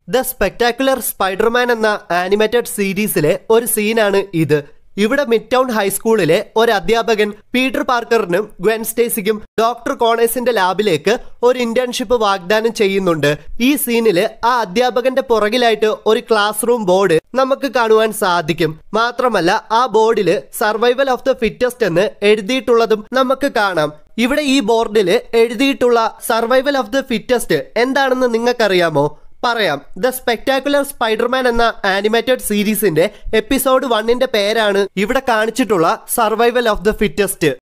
the spectacular Spiderman എന്ന animated സീരീസിലെ ഒരു സീനാണ് ഇത് ഇവിടെ മിഡ് ടൗൺ ഹൈസ്കൂളിലെ ഒരു അധ്യാപകൻ പീറ്റർ പാർക്കറിനും ഗ്വൻ സ്റ്റേസിക്കും ഡോക്ടർ കോണേഴ്സിന്റെ ലാബിലേക്ക് ഒരു ഇന്റേൺഷിപ്പ് വാഗ്ദാനം ചെയ്യുന്നുണ്ട് ഈ സീനില് ആ അധ്യാപകന്റെ പുറകിലായിട്ട് ഒരു ക്ലാസ് റൂം ബോർഡ് നമുക്ക് കാണുവാൻ സാധിക്കും മാത്രമല്ല ആ ബോർഡില് സർവൈവൽ ഓഫ് ദ ഫിറ്റസ്റ്റ് എന്ന് എഴുതിയിട്ടുള്ളതും നമുക്ക് കാണാം ഇവിടെ ഈ ബോർഡിൽ എഴുതിയിട്ടുള്ള സർവൈവൽ ഓഫ് ദ ഫിറ്റസ്റ്റ് എന്താണെന്ന് നിങ്ങൾക്കറിയാമോ പറയാം ദ സ്പെക്ടാക്കുലർ സ്പൈഡർമാൻ എന്ന ആനിമേറ്റഡ് സീരീസിന്റെ എപ്പിസോഡ് വണ്ണിന്റെ പേരാണ് ഇവിടെ കാണിച്ചിട്ടുള്ള സർവൈവൽ ഓഫ് ദ ഫിറ്റസ്റ്റ്